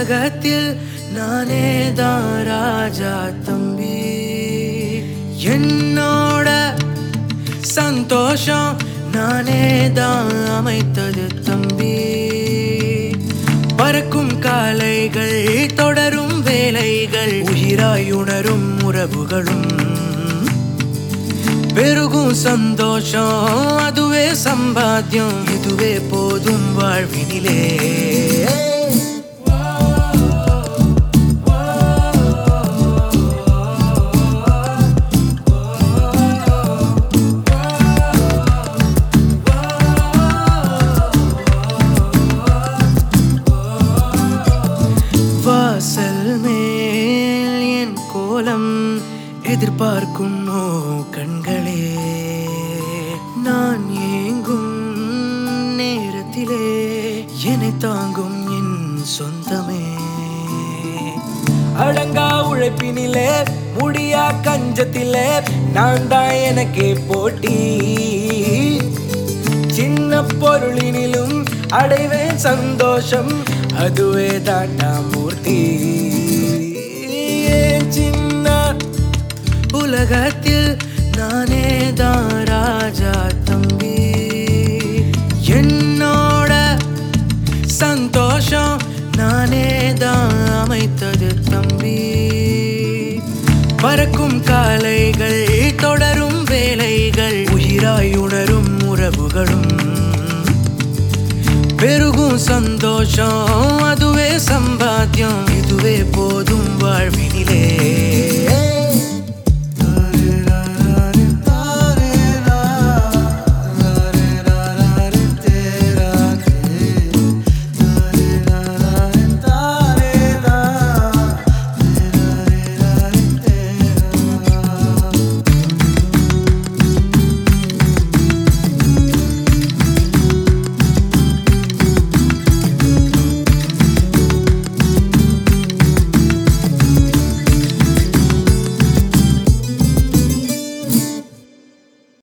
உலகத்தில் நானே தான் ராஜா தம்பி என்னோட சந்தோஷம் நானே தான் அமைத்தது தம்பி பறக்கும் காலைகள் தொடரும் வேலைகள் உயிராய் உணரும் உறவுகளும் பெருகும் சந்தோஷம் அதுவே சம்பாத்தியம் இதுவே போதும் வாழ்வினிலே வாசல் மேல் என் கோலம் எதிர்பார்க்கும் ஓ கண்களே நான் ஏங்கும் நேரத்திலே என்னை தாங்கும் என் சொந்தமே அடங்கா உழைப்பினிலே முடியா கஞ்சத்திலே நான் தான் எனக்கே போட்டி சின்ன பொருளினிலும் அடைவேன் சந்தோஷம் அதுவே தாண்டா மூர்த்தி ஏன் சின்ன உலகத்தில் நானே தான் ராஜா தம்பி என்னோட சந்தோஷம் நானே தான் அமைத்தது தம்பி பறக்கும் காலைகள் தொடரும் வேலைகள் உயிராய் உணரும் உறவுகளும் பெருகும் சந்தோஷம் அதுவே சம்பாத்தியம்